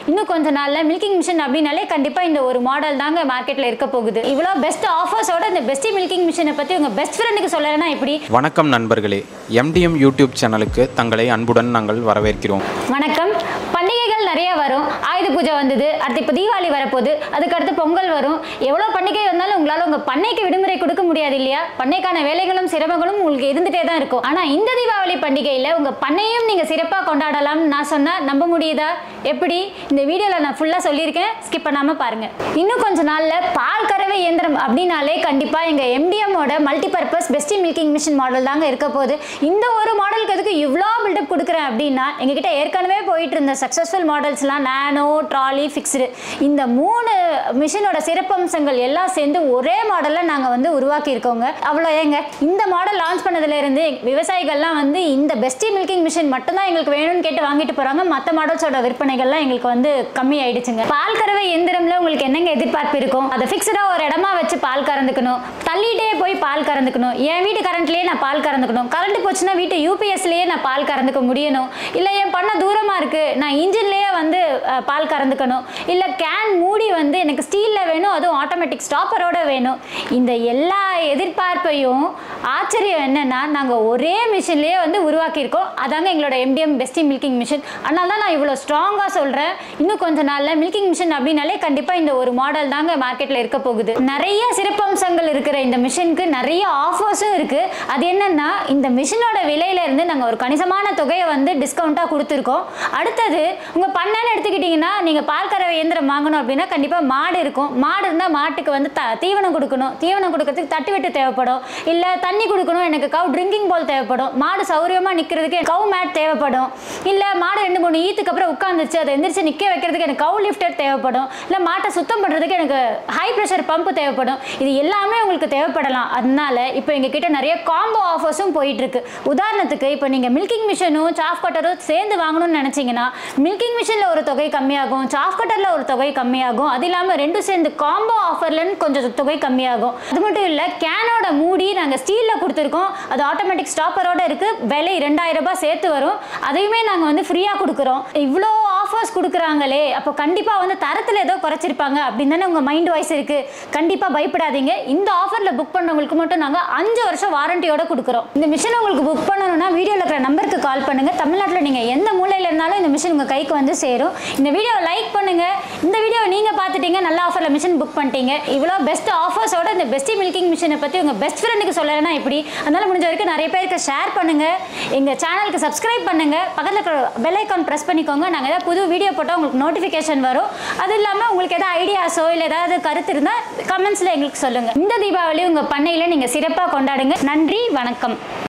இன்னும் கொஞ்ச நாள்ல மில்கிங் மிஷின் அப்படின்னாலே கண்டிப்பா இந்த ஒரு மாடல் தாங்க மார்க்கெட்ல இருக்க போகுது இவ்வளோ பெஸ்ட் ஆஃபர்ஸோட இந்த பெஸ்ட் மில்கிங் மிஷினை பத்தி உங்க பெஸ்ட் ஃப்ரெண்டுக்கு சொல்லலைன்னா எப்படி வணக்கம் நண்பர்களே எம்டிஎம் யூடியூப் சேனலுக்கு தங்களை அன்புடன் நாங்கள் வரவேற்கிறோம் வணக்கம் பண்டிகைகள் நிறைய வரும் ஆயுத பூஜை வந்தது அடுத்து இப்போ தீபாவளி வரப்போகுது அதுக்கடுத்து பொங்கல் வரும் எவ்வளோ பண்டிகை வந்தாலும் உங்களால் உங்கள் பண்ணைக்கு விடுமுறை கொடுக்க முடியாது இல்லையா பண்ணைக்கான வேலைகளும் சிரமங்களும் உங்களுக்கு இருந்துகிட்டே தான் இருக்கும் ஆனால் இந்த தீபாவளி பண்டிகையில் உங்கள் பண்ணையும் நீங்கள் சிறப்பாக கொண்டாடலாம்னு நான் சொன்னால் நம்ப முடியுதா எப்படி இந்த வீடியோவில் நான் ஃபுல்லாக சொல்லியிருக்கேன் ஸ்கிப் பண்ணாமல் பாருங்கள் இன்னும் கொஞ்ச நாளில் பால் கறவை இயந்திரம் அப்படின்னாலே கண்டிப்பாக எங்கள் எம்டிஎம்மோட மல்டி பர்பஸ் பெஸ்டி மில்கிங் மிஷின் மாடல் தாங்க இருக்க போகுது இந்த ஒரு மாடலுக்கு எதுக்கு இவ்வளோ பில்டப் கொடுக்குறேன் அப்படின்னா எங்ககிட்ட ஏற்கனவே போயிட்டு இருந்த சக்ஸஸ்ஃபுல் மாடல்ஸ்லாம் நானோ ட்ராலி ஃபிக்ஸ்டு இந்த மூணு மிஷினோட சிறப்பம்சங்கள் எல்லாம் சேர்ந்து ஒரே மாடலில் நாங்கள் வந்து உருவாக்கியிருக்கோங்க அவ்வளோ ஏங்க இந்த மாடல் லான்ச் பண்ணதுலேருந்து விவசாயிகள்லாம் வந்து இந்த பெஸ்டி மில்கிங் மிஷின் மட்டும்தான் எங்களுக்கு வேணும்னு கேட்டு வாங்கிட்டு போகிறாங்க மற்ற மாடல்ஸோட விற்பனைகள்லாம் எங்களுக்கு வந்து கம்மி ஆயிடுச்சுங்க பால் கறவை எந்திரம்ல உங்களுக்கு என்னங்க எதிர்பார்ப்பு இருக்கும் அதை ஃபிக்ஸ்டாக ஒரு இடமா வச்சு பால் கறந்துக்கணும் தள்ளிட்டே போய் பால் கறந்துக்கணும் என் வீட்டு கரண்ட்லேயே நான் பால் கறந்துக்கணும் கரண்ட் போச்சுன்னா வீட்டு யூபிஎஸ்லேயே நான் பால் கறந்துக்க முடியணும் இல்லை என் பண்ண தூரமாக இருக்குது நான் இன்ஜின்லேயே வந்து அஹ், பால் கறந்துக்கணும் இல்லை கேன் மூடி வந்து எனக்கு ஸ்டீலில் வேணும் அதுவும் ஆட்டோமேட்டிக் ஸ்டாப்பரோட வேணும் இந்த எல்லா எதிர்பார்ப்பையும் ஆச்சரியம் என்னன்னா நாங்கள் ஒரே மிஷின்லேயே வந்து உருவாக்கியிருக்கோம் அதாங்க எங்களோட எம்டிஎம் பெஸ்டி மில்கிங் மிஷின் அதனால தான் நான் இவ்வளோ ஸ்ட்ராங்காக சொல்கிறேன் இன்னும் கொஞ்ச நாளில் மில்கிங் மிஷின் அப்படின்னாலே கண்டிப்பாக இந்த ஒரு மாடல் தாங்க மார்க்கெட்டில் இருக்க போகுது நிறைய சிறப்பம்சங்கள் இருக்கிற இந்த மிஷினுக்கு நிறைய ஆஃபர்ஸும் இருக்குது அது என்னன்னா இந்த மிஷினோட விலையிலேருந்து நாங்கள் ஒரு கணிசமான தொகையை வந்து டிஸ்கவுண்ட்டாக கொடுத்துருக்கோம் அடுத்தது உங்கள் பண்ணைன்னு எடுத்துக்கிட்டிங்கன்னா நீங்கள் பால் கறவை இயந்திரம் வாங்கணும் அப்படின்னா கண்டிப்பாக மாடு இருக்கும் மாடு இருந்தால் மாட்டுக்கு வந்து த தீவனம் கொடுக்கணும் தீவனம் கொடுக்கறதுக்கு தட்டு வெட்டு தேவைப்படும் இல்லை தண்ணி கொடுக்கணும் எனக்கு கவு ட்ரிங்கிங் போல் தேவைப்படும் மாடு சௌரியமாக நிற்கிறதுக்கு கவு மேட் தேவைப்படும் இல்லை மாடு ரெண்டு மூணு ஈத்துக்கு அப்புறம் உட்காந்துச்சு அதை எந்திரிச்சு நிற்க வைக்கிறதுக்கு எனக்கு கவு லிஃப்டர் தேவைப்படும் இல்லை மாட்டை சுத்தம் பண்ணுறதுக்கு எனக்கு ஹை ப்ரெஷர் பம்பு தேவைப்படும் இது எல்லாமே உங்களுக்கு தேவைப்படலாம் அதனால இப்போ எங்ககிட்ட நிறைய காம்போ ஆஃபர்ஸும் போயிட்டு இருக்கு உதாரணத்துக்கு இப்போ நீங்கள் மில்கிங் மிஷினும் சாஃப் கட்டரும் சேர்ந்து வாங்கணும்னு நினச்சிங்கன்னா மில்கிங் மிஷினில் ஒரு தொகை கம்மியாகும் சாஃப் கட்டரில் ஒரு தொகை கம்மியாகும் அது இல்லாமல் ரெண்டும் சேர்ந்து காம்போ ஆஃபர்லன்னு கொஞ்சம் தொகை கம்மியாகும் அது மட்டும் இல்லை கேனோட மூடி நாங்கள் ஸ்டீலில் கொடுத்துருக்கோம் அது ஆட்டோமேட்டிக் ஸ்டாப்பரோட இருக்குது விலை ரெண்டாயிரம் ரூபாய் சேர்த்து வரும் அதையுமே நாங்கள் வந்து ஃப்ரீயாக கொடுக்குறோம் இவ்வளோ ஆஃபர்ஸ் கொடுக்குறாங்களே அப்போ கண்டிப்பாக வந்து தரத்தில் ஏதோ குறைச்சிருப்பாங்க அப்படின்னு தானே உங்கள் மைண்ட் வாய்ஸ் இருக்குது கண்டிப்பாக பயப்படாதீங்க இந்த ஆஃபரில் புக் பண்ணவங்களுக்கு மட்டும் நாங்கள் அஞ்சு வருஷம் வாரண்டியோட கொடுக்குறோம் இந்த மிஷின் உங்களுக்கு புக் பண்ணணும்னா வீடியோவில் இருக்கிற நம்பருக்கு கால் பண்ணுங்கள் தமிழ்நாட்டில் நீங்கள் எந்த மூலையில் இருந்தாலும் இந்த மிஷின் உங்கள் கைக்கு வந்து சேரும் இந்த வீடியோவை லைக் பண்ணுங்கள் இந்த வீடியோவை நீங்கள் பார்த்துட்டீங்க நல்ல ஆஃபரில் மிஷின் புக் பண்ணிட்டீங்க இவ்வளோ பெஸ்ட் ஆஃபர்ஸோட இந்த பெஸ்டி மில்கிங் மிஷினை பற்றி உங்கள் பெஸ்ட் ஃப்ரெண்டுக்கு சொல்லலைன்னா எப்படி அதனால் முடிஞ்ச வரைக்கும் நிறைய பேருக்கு ஷேர் பண்ணுங்கள் எங்கள் சேனலுக்கு சப்ஸ்கிரைப் பண்ணுங்கள் பக்கத்தில் இருக்கிற பெல் ஐக்கான் ப்ரெஸ் பண்ணிக்கோங்க நாங்கள் ஏதாவது புது வீடியோ போட்டால் உங்களுக்கு நோட்டிஃபிகேஷன் வரும் அது இல்லாமல் உங்களுக்கு ஏதாவது ஐடியாஸோ இல்லை ஏதாவது கருத்து இருந்தால் கமெண்ட்ஸில் எங்களுக்கு சொல்லுங்கள் இந்த தீபாவளி உங்கள் பண்ணையில் நீங்கள் சிறப்பாக கொண்டாடுங்க நன்றி வணக்கம்